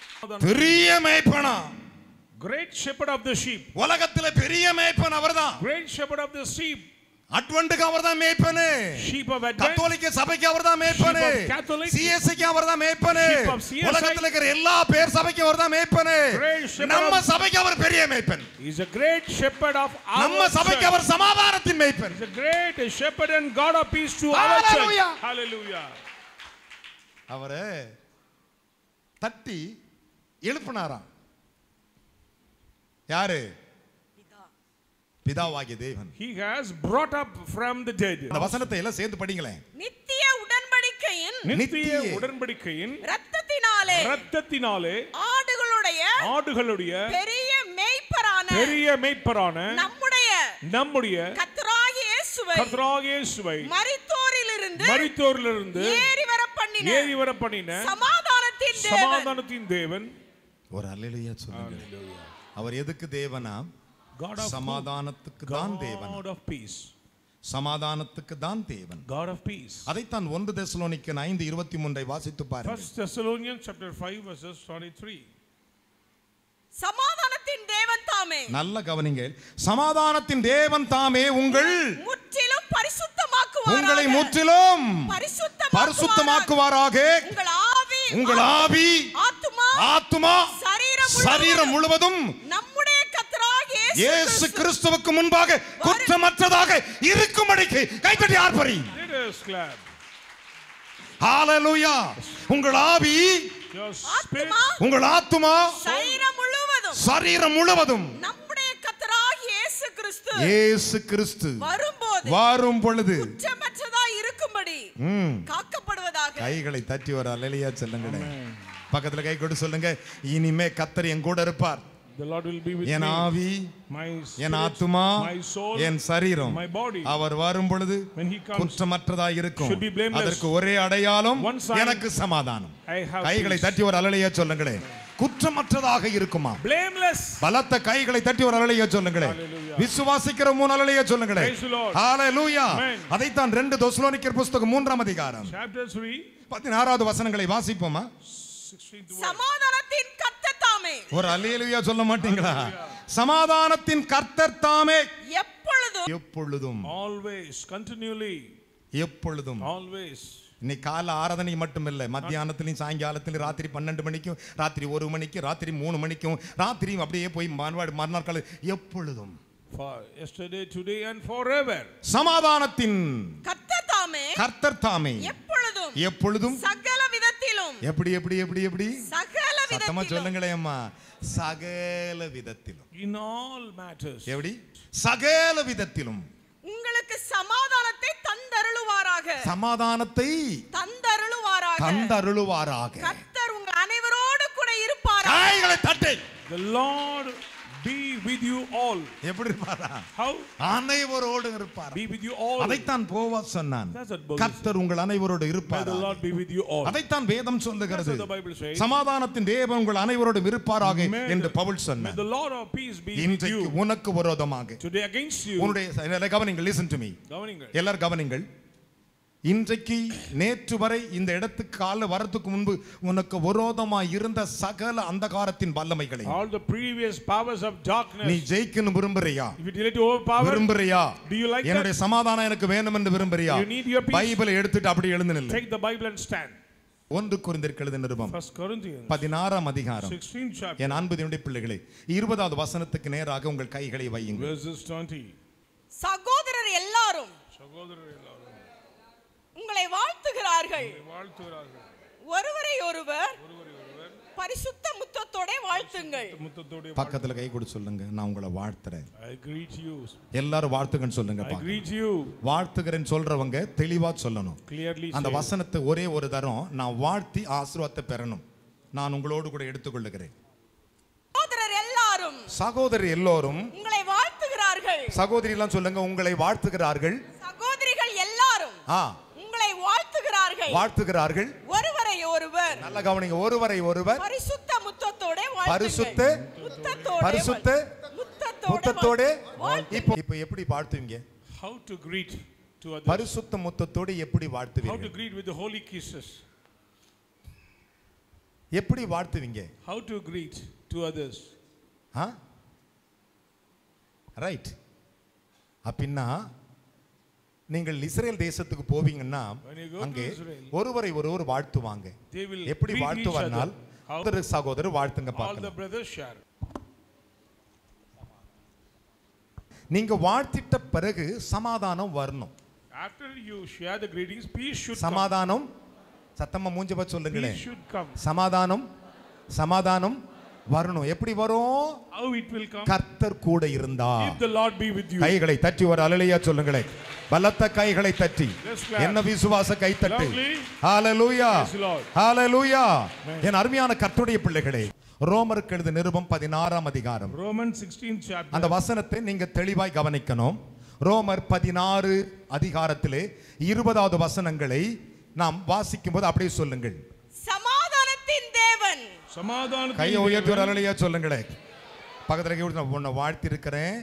பெரிய மேய்ப்பனா Great shepherd of the sheep. உலகத்துல பெரிய மேய்ப்பன் அவர்தான் Great shepherd of the sheep. அட்வென்ட்டுக்கு அவர்தான் மேய்ப்பனு Sheep of Advent. கத்தோலிக்க சபைக்கு அவர்தான் மேய்ப்பனு Sheep of Catholic. சிஎஸ்சிக்கு அவர்தான் மேய்ப்பனு Sheep of CSI. உலகத்துல இருக்கிற எல்லா பேர் சபைக்கு அவர்தான் மேய்ப்பனு Great shepherd நம்ம of- சபைக்கு அவர் பெரிய மேய்ப்பன் He's a great shepherd of நம்ம our சபைக்கு church. அவர் சமாதானத்தின் மேய்ப்பன் He's a great shepherd and God of peace to our church. Hallelujah. Hallelujah. அவரை தட்டி எழுப்பினாராம் யாரு பிதாவாகிய தேவன் He has brought up from the dead. இந்த வசனத்தை எல்லாம் சேர்ந்து படிங்களேன் நித்திய உடன்படிக்கையின் நித்திய நித்திய உடன்படிக்கையின் ரத்தத்தினாலே ரத்தத்தினாலே ஆடுகளுடைய ஆடுகளுடைய பெரிய மேய்ப்பரான பெரிய மேய்ப்பரான நம்முடைய நம்முடைய கத்தராகிய இயேசுவை கர்த்தராகிய இயேசுவை மரித்தோரிலிருந்து மரித்தோரிலிருந்து ஏறி வர பண்ணின ஏறி வர பண்ணின சமாதானத்தின் தேவன் சமாதானத்தின் தேவன் ஒரு அல்லேலூயா சொல்லுங்க அவர் எதுக்கு தேவனா God of சமாதானத்துக்கு தான் தேவன் God of peace. சமாதானத்துக்கு தான் தேவன் God of peace. அதைத்தான் ஒன்று தெசலோனிக்கன் ஐந்து இருபத்தி மூன்றை வாசித்து பாருங்கள் First Thessalonians chapter 5 verses 23. சமாதானத்தின் தேவன் தாமே நல்ல கவனிங்க சமாதானத்தின் தேவன் தாமே உங்கள் முற்றிலும் பரிசுத்தமாக்குவாராக உங்களை முற்றிலும் பரிசுத்தமாக்குவாராக பரிசுத்தமாக்குவாராக உங்கள் ஆவி உங்கள் ஆவி ஆத்துமா ஆத்துமா சரீரம் சரீரம் முழுவதும் நம்முடைய கத்தராகிய இயேசு கிறிஸ்துவுக்கு முன்பாக குற்றமற்றதாக இருக்கும்படிக்கு கைத்தட்டி ஆர்ப்பரி Let us clap. ஹalleluya உங்கள் ஆவி Your spirit, ஆத்துமா உங்கள் ஆத்துமா சரீரம் முழுவதும் சரீரம் முழுவதும் நம்முடைய கத்தராகிய இயேசு கிறிஸ்து இயேசு கிறிஸ்து வரும்போது வரும் பொழுது குற்றமற்றதா இருக்கும்படி ம், காக்கப்படுவதாக கைகளை தட்டி வர அலையிலையா சொல்லுங்க பக்கத்துல கை கொண்டு சொல்லுங்க இனிமே கத்தர் என் கூட இருப்பார் the Lord will be with N me. ஆவி My என் spirit, ஆத்துமா my soul, என் சரீரம் my body. அவர் வரும் பொழுது When he comes, குற்றமற்றதா இருக்கும் should be blameless. அதற்கு ஒரே அடையாளம் One sign, எனக்கு சமாதானம் I have கைகளை peace. தட்டி ஒரு அலலையா சொல்லுங்களேன் குற்றமற்றதாக இருக்குமா blameless. பலத்த கைகளை தட்டி ஒரு அலலையா சொல்லுங்களேன் Hallelujah. விசுவாசிக்கிற மூணு அலலையா சொல்லுங்களேன் Praise the Lord. Hallelujah Amen. அதைத்தான் ரெண்டு தொஸ்லோனிக்கர் புஸ்தகம் மூன்றாம் அதிகாரம் Chapter 3, பதினாறாவது வசனங்களை வாசிப்போமா 16th verse. சமாதானத்தின் கர்த்தர் தாமே ஒரு அல்லேலுயா சொல்ல மாட்டீங்களா சமாதானத்தின் கர்த்தர் தாமே எப்பொழுதும் எப்பொழுதும் Always, continually, எப்பொழுதும் always. இன்னைக்கு காலை ஆராதனை மட்டும் இல்லை மத்தியானத்துலையும் சாயங்காலத்துலையும் ராத்திரி பன்னெண்டு மணிக்கும் ராத்திரி ஒரு மணிக்கு ராத்திரி மூணு மணிக்கும் ராத்திரியும் அப்படியே போய் மறுநாள் மறுநாள் காலை எப்பொழுதும் For yesterday, today, and forever. சமாதானத்தின் கர்த்தர் தாமே கர்த்தர் தாமே எப்பொழுதும் எப்பொழுதும் சகல விதத்திலும் எப்படி எப்படி எப்படி எப்படி சகல சத்தமா விதத்திலும் சொல்லுங்களேன் அம்மா சகல விதத்திலும் In all matters. எப்படி சகல விதத்திலும் உங்களுக்கு சமாதானத்தை தந்தருளுவாராக சமாதானத்தை தந்தருளுவாராக தந்தருளுவாராக கர்த்தர் உங்கள் அனைவரோடு கூட இருப்பாராக கைகளை தட்டி The Lord be with you all. எப்படி இருப்பாரா How? அனைவரோடு இருப்பார் Be with you all. அதைத்தான் போவா சொன்னான் That's what Boaz கர்த்தர் உங்கள் அனைவரோடு May இருப்பார் the Lord be with you all. அதைத்தான் வேதம் சொல்லுகிறது That's what the Bible says. சமாதானத்தின் தேவன் உங்கள் அனைவரோடும் இருப்பாராக May என்று the- பவுல் May சொன்னார் the Lord of peace be with இன்றைக்கு you. உனக்கு விரோதமாக Today against you. உன்னுடைய எல்லாரும் கவனிங்கள் லிசன் டு மீ கவனிங்கள். எல்லாரும் கவனிங்கள் இன்றைக்கு நேற்று வரை இந்த இடத்துக்கு கால வரத்துக்கு முன்பு உனக்கு விரோதமாய் இருந்த சகல அந்தகாரத்தின் வல்லமைகளை All the previous powers of நீ darkness. ஜெயிக்கணும் விரும்புறியா If you delay to overpower, விரும்புறியா Do you like that? என்னுடைய சமாதானம் எனக்கு வேணும் என்று விரும்புறியா You need your peace? பைபிளை எடுத்துட்டு அப்படி எழுந்து நில்லு take the Bible and stand. ஒன்று குறிந்திற்கு எழுத நிருபம் First Corinthians பதினாறாம் அதிகாரம் 16 chapter என் அன்பு என்னுடைய பிள்ளைகளே இருபதாவது வசனத்துக்கு நேராக உங்கள் கைகளை வையுங்கள் verses 20. சகோதரர் எல்லாரும் சகோதரர் எல்லாரும் உங்களை வாழ்த்துகிறார்கள் வாழ்த்துகிறார்கள் ஒருவரை ஒருவர் பரிசுத்த முத்தத்தோட வாழ்த்துங்கள் முத்தத்தோடு பக்கத்துல கை கொடு சொல்லுங்க நான் உங்களை வாழ்த்துறேன் I greet you. எல்லாரும் வாழ்த்துங்கன்னு சொல்லுங்க I பாக்க. greet you. வாழ்த்துகிறேன்னு சொல்றவங்க தெளிவா சொல்லணும் Clearly அந்த say. வசனத்தை ஒரே ஒரு தரம் நான் வாழ்த்தி ஆசீர்வாதத்தை பெறணும் நான் உங்களோடு கூட எடுத்துக்கொள்ளுகிறேன் சகோதரர் எல்லாரும் சகோதரி எல்லோரும் உங்களை வாழ்த்துகிறார்கள் சகோதரி எல்லாம் சொல்லுங்க உங்களை வாழ்த்துகிறார்கள் சகோதரிகள் எல்லாரும் ஆ உங்களை வாழ்த்துகிறார்கள் வாழ்த்துகிறார்கள் ஒருவரை ஒருவர் நல்ல கவனிங்க ஒருவரை ஒருவர் பரிசுத்த முத்தத்தோட பரிசுத்த முத்தத்தோட பரிசுத்த முத்தத்தோட முத்தத்தோட வாழ்த்துங்கள். இப்போ இப்போ எப்படி வாழ்த்துவீங்க How to greet to others. பரிசுத்த முத்தத்தோடு எப்படி How to வாழ்த்துவீங்க greet with the holy kisses. எப்படி வாழ்த்துவீங்க How to greet to others. All right அப்படின்னா நீங்கள் இஸ்ரேல் தேசத்துக்கு போவீங்கன்னா When you go to அங்கே Israel, ஒருவரை ஒருவர் வாழ்த்துவாங்க They will எப்படி greet each வாழ்த்துவார்னால் other. How? சகோதர சகோதரர் வாழ்த்துங்க All the பார்க்கலாம் brothers share. நீங்க வாழ்த்திட்ட பிறகு சமாதானம் வரணும் After you share the greetings, peace should come. சமாதானம் சத்தமா மூஞ்ச பார்த்து சொல்லுங்களேன் Peace should come. சமாதானம் சமாதானம் வரணும் எப்படி வரும் How it will come? கர்த்தர் கூட இருந்தா If the Lord be with you. கைகளை தட்டி ஒரு அலலையா சொல்லுங்களேன் பலத்த கைகளை தட்டி Let's clap. என்ன விசுவாச கை தட்டி Loudly. ஹalleluya Yes, Lord. ஹalleluya என் அருமையான கர்த்தருடைய பிள்ளைகளே ரோமருக்கு எழுத நிருபம் பதினாறாம் அதிகாரம் Romans 16 chapter. அந்த வசனத்தை நீங்க தெளிவாய் கவனிக்கணும் ரோமர் பதினாறு அதிகாரத்திலே இருபதாவது வசனங்களை நாம் வாசிக்கும் போது அப்படியே சொல்லுங்கள் சமாதானத்தின் தேவன் சமாதானத்தின் கையை உயர்த்தி ஒரு தேவன், அலலையா சொல்லுங்களேன் பக்கத்துல கை கொடுத்து நான் உன்னை வாழ்த்தி இருக்கிறேன்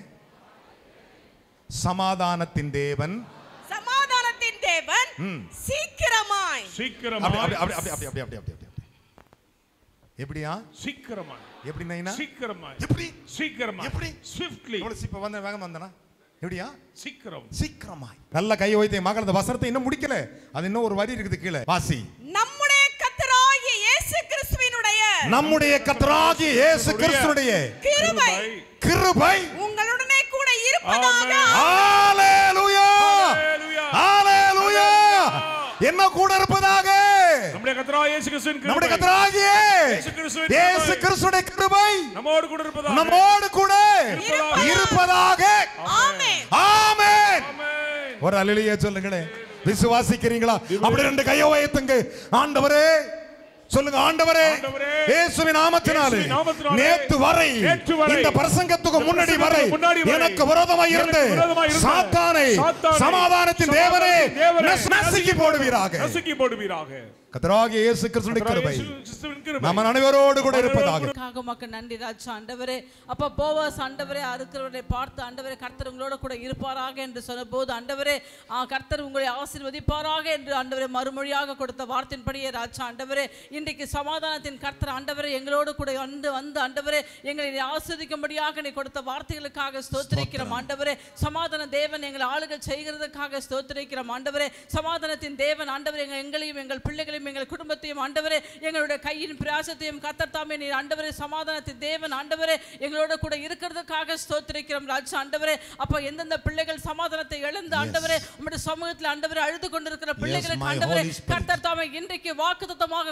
சமாதானத்தின் தேவன் சமாதானத்தின் தேவன் சீக்கிரமாய் அப்படி சீக்கிரமாய் அப்படி அப்படி அப்படி அப்படி அப்படி அப்படி அப்படி எப்படியா சீக்கிரமாய் எப்படி நைனா சீக்கிரமாய் எப்படி சீக்கிரமாய் எப்படி? swiftly எவ்வளவு இப்ப வந்த வேகம் வந்தனா எப்படியா சீக்கிரம் சீக்கிரமாய் நல்ல கை வைத்தே மகள் அந்த வசனத்தை இன்னும் முடிக்கல அது இன்னும் ஒரு வரி இருக்குது கீழே வாசி நம்முடைய கர்த்தராகிய இயேசு கிறிஸ்துவினுடைய நம்முடைய கர்த்தராகிய இயேசு கிறிஸ்துடைய கிருபை கிருபை உங்களுடனே கூட இருப்பதாக Amen. ஹalleluya Hallelujah. ஹalleluya என்ன கூட இருப்பதாக நம்முடைய கர்த்தராகிய இயேசு கிறிஸ்துவின் கிருபை நம்முடைய கர்த்தராகிய இயேசு கிறிஸ்துவின் இயேசு கிருபை கிறிஸ்துடைய கிருபை நம்மோடு கூட இருப்பதாக நம்மோடு கூட இருப்பதாக. இருப்பதாக ஆமென் ஆமென் ஆமென். ஒரு அலிலிய சொல்லுங்களேன் விசுவாசிக்கிறீங்களா அப்படி ரெண்டு கையை உயர்த்துங்க ஆண்டவரே சொல்லுங்க ஆண்டவரே ஆண்டவரே, இயேசுவின் நாமத்தினாலே இயேசுவின் நாமத்தினாலே, நேத்து வரை நேற்று வரை, இந்த பிரசங்கத்துக்கு இந்த முன்னாடி வரை பிரசங்கத்துக்கு முன்னாடி வரை, எனக்கு விரோதமாய் இருந்து எனக்கு விரோதமாய் இருந்த சாத்தானை சாத்தானை, சமாதானத்தின் தேவனே சமாதானத்தின் தேவனே, நஸ்- நசுக்கி போடுவீராக நசுக்கி போடுவீராக கர்த்தராகிய இயேசு கிறிஸ்துவின் கிருபை இயேசு கிறிஸ்துவின் கிருபை. நம்ம அனைவரோடு கூட இருப்பதாக அதற்காக உமக்கு நன்றி ராஜா ஆண்டவரே அப்ப போவாஸ் ஆண்டவரே அறுக்கிறவரை பார்த்து ஆண்டவரே கர்த்தர் உங்களோட கூட இருப்பாராக என்று சொன்னபோது ஆண்டவரே ஆ, கர்த்தர் உங்களை ஆசீர்வதிப்பாராக என்று ஆண்டவரே மறுமொழியாக கொடுத்த வார்த்தையின்படியே ராஜா ஆண்டவரே இன்றைக்கு சமாதானத்தின் கர்த்தர் ஆண்டவரே எங்களோடு கூட வந்து வந்து ஆண்டவரே எங்களை நீ ஆஸ்வதிக்கும்படியாக நீ கொடுத்த வார்த்தைகளுக்காக ஸ்தோத்திரிக்கிறோம் ஆண்டவரே சமாதான தேவன் எங்களை ஆளுகை செய்கிறதுக்காக ஸ்தோத்திரிக்கிறோம் ஆண்டவரே சமாதானத்தின் தேவன் ஆண்டவரே எங்கள் எங்களையும் எங்கள் பிள்ளைகளையும் எங்கள் குடும்பத்தையும் ஆண்டவரே எங்களுடைய கையின் பிரயாசத்தையும் கத்தர் தாமே நீர் ஆண்டவரே சமாதானத்தின் தேவன் ஆண்டவரே எங்களோட கூட இருக்கிறதுக்காக ஸ்தோத்திரிக்கிறோம் ராஜா ஆண்டவரே அப்ப எந்தெந்த பிள்ளைகள் சமாதானத்தை இழந்து ஆண்டவரே உம்முடைய சமூகத்தில் ஆண்டவரே அழுது கொண்டிருக்கிற பிள்ளைகளுக்கு my ஆண்டவரே Holy Spirit. கர்த்தர் தாமே இன்றைக்கு வாக்குத்தத்தமாக கொடுத்த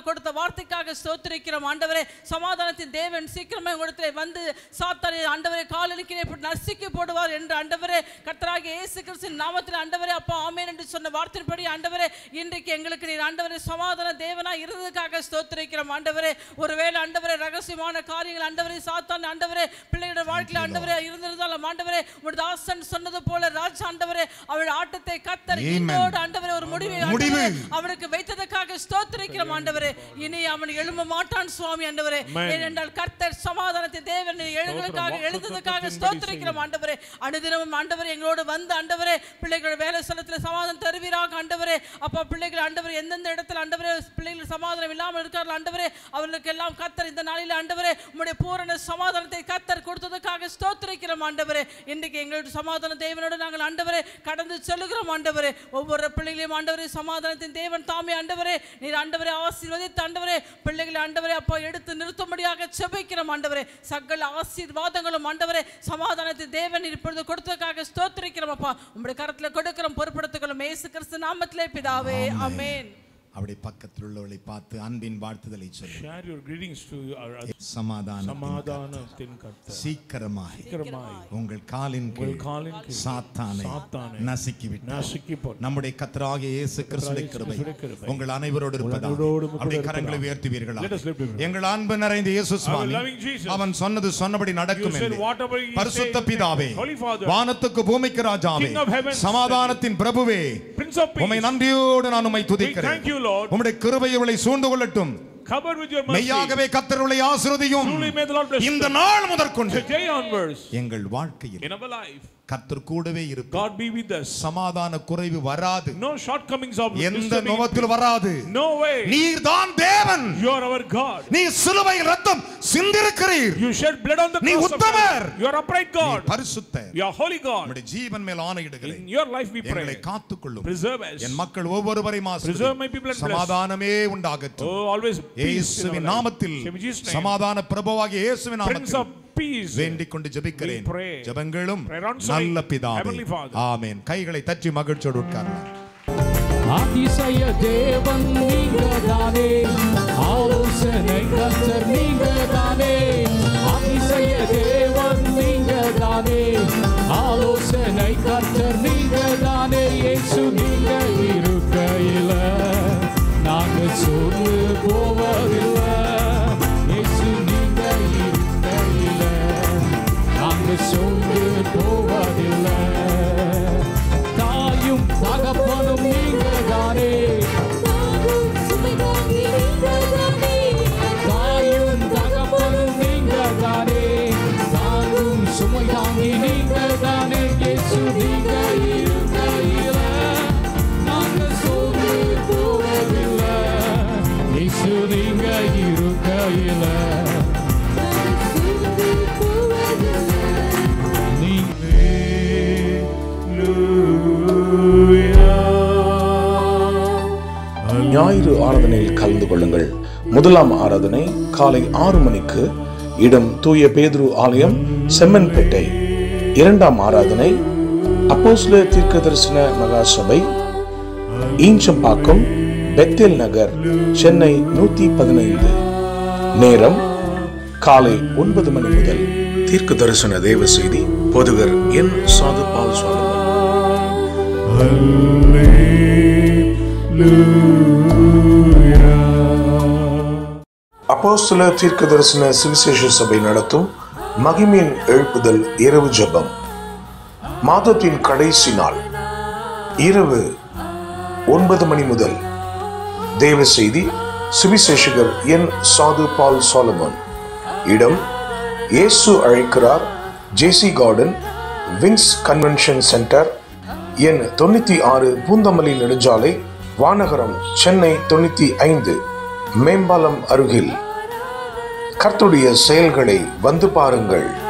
வார்த்தைக்காக ஸ்தோத்திரிக்கிறோம் ஆண்டவரே சமாதானத்தின் தேவன் சீக்கிரமே உங்களிடத்தில் வந்து சாத்தானை ஆண்டவரே காலனிக்கிறே நசுக்கி போடுவார் என்று ஆண்டவரே கர்த்தராகிய இயேசு கிறிஸ்துவின் நாமத்தில் ஆண்டவரே அப்பா ஆமென் என்று சொன்ன வார்த்தையின்படி ஆண்டவரே இன்றைக்கு எங்களுக்கு நீர் ஆண்டவரே சமாதான தேவனா இருந்ததுக்காக ஸ்தோத்திரிக்கிறோம் ஆண்டவரே ஒருவேளை ஆண்டவரே ரகசியமான காரியங்கள் ஆண்டவரே சாத்தான் ஆண்டவரே பிள்ளைகளோட வாழ்க்கையில் ஆண்டவரே இருந்திருந்தாலும் ஆண்டவரே உடைய தாசன் சொன்னது போல ராஜ் ஆண்டவரே அவருடைய ஆட்டத்தை கத்தர் Amen. இன்னோடு ஆண்டவரே ஒரு முடிவை முடிவு. ஆண்டவரே, அவனுக்கு வைத்ததற்காக ஸ்தோத்திரிக்கிறோம் ஆண்டவரே இனி அவன் எழும்ப மாட்டான் சுவாமி ஆண்டவரே Amen. ஏனென்றால் கர்த்தர் சமாதானத்தை தேவன் எழுதுவதற்காக வாக்கு எழுதுவதற்காக தத்தத்தின்படி ஸ்தோத்திரிக்கிறோம் ஆண்டவரே அனுதினமும் ஆண்டவரே எங்களோடு வந்து ஆண்டவரே பிள்ளைகள் வேலை ஸ்தலத்தில் சமாதானம் தருவீராக ஆண்டவரே அப்பா பிள்ளைகள் ஆண்டவரே எந்தெந்த இடத்துல ஆண்டவரே பிள்ளைகள் சமாதானம் இல்லாமல் இருக்கார்கள் ஆண்டவரே அவர்களுக்கு எல்லாம் கத்தர் இந்த நாளில் ஆண்டவரே உம்முடைய பூரண சமாதானத்தை கத்தர் கொடுத்ததற்காக ஸ்தோத்திரிக்கிறோம் ஆண்டவரே இன்றைக்கு எங்களுடைய சமாதான தேவனோடு நாங்கள் ஆண்டவரே கடந்து செல்லுகிறோம் ஆண்டவரே ஒவ்வொரு பிள்ளைகளையும் ஆண்டவரே சமாதானத்தின் தேவன் தாமே ஆண்டவரே நீர் ஆண்டவரே ஆசீர்வதித்து ஆண்டவரே பிள்ளைகளை ஆண்டவரே அப்பா எடுத்து நிறுத்தும்படியாக செபிக்கிறோம் ஆண்டவரே சகல ஆசீர்வாதங்களும் ஆண்டவரே சமாதானத்தின் தேவன் நீர் இப்பொழுது கொடுத்ததற்காக ஸ்தோத்திரிக்கிறோம் அப்பா உம்முடைய கரத்துல கொடுக்கிறோம் பொறுப்படுத்துக்கிறோம் இயேசு கிறிஸ்து நாமத்திலே பிதாவே ஆமென் அப்படி பக்கத்தில் உள்ளவர்களை பார்த்து அன்பின் வாழ்த்துதலை சொல்லு Share your greetings to our other சமாதானம் சமாதானத்தின் கர்த்தர் சீக்கிரமாய் சீக்கிரமாய் உங்கள் காலின் கீழ் காலின் கீழ் சாத்தானை சாத்தானை நசுக்கி விட்டார் நசுக்கி போட்டு நம்முடைய கத்தராகிய இயேசு கிறிஸ்துவின் கிருபை கிறிஸ்துவின் கிருபை உங்கள் அனைவரோடு இருப்பதாக அனைவரோடும் கூட அப்படியே இருப்பதாக. கரங்களை உயர்த்துவீர்களா Let us lift it. எங்கள் அன்பு நிறைந்த இயேசு சுவாமி loving Jesus. அவன் சொன்னது சொன்னபடி நடக்கும் You said என்று whatever he பரிசுத்த said, பிதாவே Holy Father, வானத்துக்கு பூமிக்கு ராஜாவே King of heaven, சமாதானத்தின் பிரபுவே Prince of உம்மை Peace, நன்றியோடு நான் உம்மை we துதிக்கிறேன் thank you, Lord. உம்முடைய கிருபை உங்களை சூழ்ந்து கொள்ளட்டும் Covered with your mercy. மெய்யாகவே கத்தருளை ஆசிரதியும் Truly may the Lord bless இந்த you. நாள் முதற்கொண்டு Today onwards, எங்கள் வாழ்க்கையில் in our life, கத்தர் கூடவே இருப்பார் God be with us. சமாதான குறைவு வராது No shortcomings of எந்த disturbing- நோவத்தில் வராது No way. நீர் தான் தேவன் You are our God. நீ சிலுவையில் ரத்தம் சிந்திருக்கிறீர் You shed blood on the நீ cross of உத்தமர். Calvary. You are upright நீ God. பரிசுத்த You are holy God. உம்முடைய ஜீவன் மேல் ஆணையிடுகிறேன் In your life we எங்களை pray. காத்துக்கொள்ளும் Preserve us. என் மக்கள் ஒவ்வொருவரையும் Preserve my people ஆசீர்வதியும். and bless. சமாதானமே உண்டாகட்டும் Oh, always peace in our இயேசுவின் life. நாமத்தில் In Jesus' name. சமாதான பிரபுவாகிய இயேசுவின் Prince of நாமத்தில் Peace. வேண்டிக் கொண்டு ஜெபிக்கிறேன் We pray. ஜெபங்களும் Prayer answering. நல்ல பிதாவே Heavenly Father. ஆமென் கைகளை தட்டி மகிழ்ச்சியோடு உட்காரலாம் அதிசய தேவன் நீங்கதானே ஆலோசனை கர்த்தர் நீங்கதானே அதிசய தேவன் நீங்கதானே ஆலோசனை கர்த்தர் நீங்கதானே இயேசு நீங்க இருக்கையில நாங்க சோர்ந்து போவதில்லை இயேசு நீங்க இருக்கையில நாங்க சோர்ந்து போவதில்லை தாயும் தகப்பனும் நீங்கதானே தாயும் தகப்பனும் நீங்கதானே தாங்கும் சுமை தாங்கி நீங்கதானே இயேசு நீங்க இருக்கையில நாங்க சோர்ந்து போவதில்லை இயேசு நீங்க இருக்கையில ஞாயிறு ஆராதனையில் கலந்து கொள்ளுங்கள் முதலாம் ஆராதனை காலை ஆறு மணிக்கு இடம் தூய பேதுரு ஆலயம் செம்மன்பேட்டை இரண்டாம் ஆராதனை அப்போஸ்ல தீர்க்க தரிசன மகா சபை ஈஞ்சம்பாக்கம் பெத்தேல் நகர் சென்னை நூத்தி பதினைந்து நேரம் காலை ஒன்பது மணி முதல் தீர்க்க தரிசன தேவ செய்தி பொதுவர் என் சாது பால் சுவாமி அப்போஸ்தல தீர்க்க தரிசன சுவிசேஷ சபை நடத்தும் மகிமையின் எழுப்புதல் இரவு ஜெபம் மாதத்தின் கடைசி நாள் இரவு ஒன்பது மணி முதல் தேவ செய்தி சுவிசேஷகர் என் சாது பால் சாலமன் இடம் இயேசு அழைக்கிறார் JC garden wings convention centre எண் தொண்ணூத்தி ஆறு பூந்தமல்லி நெடுஞ்சாலை வானகரம் சென்னை தொண்ணூத்தி ஐந்து மேம்பாலம் அருகில் கர்த்துடைய செயல்களை வந்து பாருங்கள்